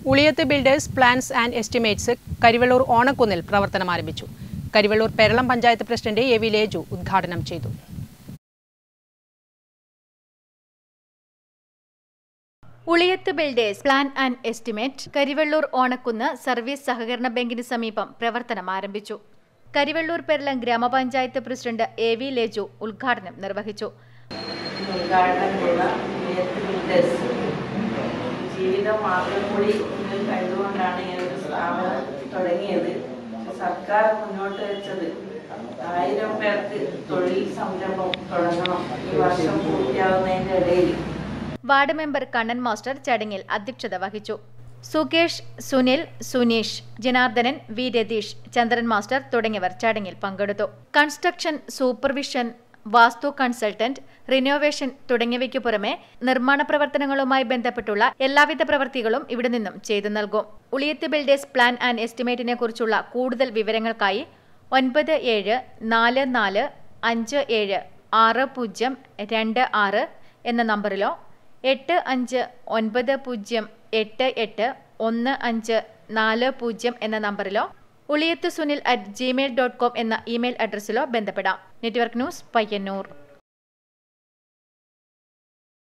ഉളിയത്ത് builders plans and estimates Karivellur ഓണക്കുന്നിൽ പ്രവർത്തനം ആരംഭിച്ചു Karivellur Peralam panchayat president A V Leju ഉദ്ഘാടനം ചെയ്തു Uliyath builders plan and estimate Karivellur Onakkunnu service സഹകരണ ബാങ്കിന് സമീപം പ്രവർത്തനം ആരംഭിച്ചു കരിവെള്ളൂർ പെരളം ഗ്രാമപഞ്ചായത്ത് പ്രസിഡന്റ് എ വി ലേജു ഉദ്ഘാടനം നിർവഹിച്ചു ഉദ്ഘാടനമുള്ള ഉയർത്ത് ബിൽഡേഴ്സ് ജീവിതം മാത്രം കൂടി മുന്നിൽ കണ്ടുകൊണ്ടാണ് ഇങ്ങനൊരു സ്ഥാപനം തുടങ്ങിയത് സർക്കാർ മുന്നോട്ട് വെച്ചത് ആയിരം പേർക്ക് തൊഴിൽ സംരംഭം തുടങ്ങണം ഈ വർഷം പൂർത്തിയാവുന്നതിൻ്റെ ഇടയിൽ വാർഡ് മെമ്പർ കണ്ണൻ മാസ്റ്റർ ചടങ്ങിൽ അധ്യക്ഷത വഹിച്ചു സുകേഷ് സുനിൽ സുനീഷ് ജനാർദ്ദനൻ വി രതീഷ് ചന്ദ്രൻ മാസ്റ്റർ തുടങ്ങിയവർ ചടങ്ങിൽ പങ്കെടുത്തു construction supervision vastu consultant renovation തുടങ്ങിയവയ്ക്കു പുറമെ നിർമ്മാണ പ്രവർത്തനങ്ങളുമായി ബന്ധപ്പെട്ടുള്ള എല്ലാവിധ പ്രവൃത്തികളും ഇവിടെ നിന്നും ചെയ്തു നൽകും ഉളിയത്ത് ബിൽഡേഴ്സ് പ്ലാൻ ആൻഡ് എസ്റ്റിമേറ്റിനെ കുറിച്ചുള്ള കൂടുതൽ വിവരങ്ങൾക്കായി ഒൻപത് ഏഴ് നാല് നാല് അഞ്ച് ഏഴ് ആറ് പൂജ്യം രണ്ട് ആറ് എന്ന നമ്പറിലോ എട്ട് അഞ്ച് ഒൻപത് പൂജ്യം എട്ട് എട്ട് ഒന്ന് അഞ്ച് നാല് പൂജ്യം എന്ന നമ്പറിലോ Uliyath Sunil at Gmail dot com എന്ന ഇമെയിൽ അഡ്രസ്സിലോ ബന്ധപ്പെടാം നെറ്റ്വർക്ക് ന്യൂസ് പയ്യന്നൂർ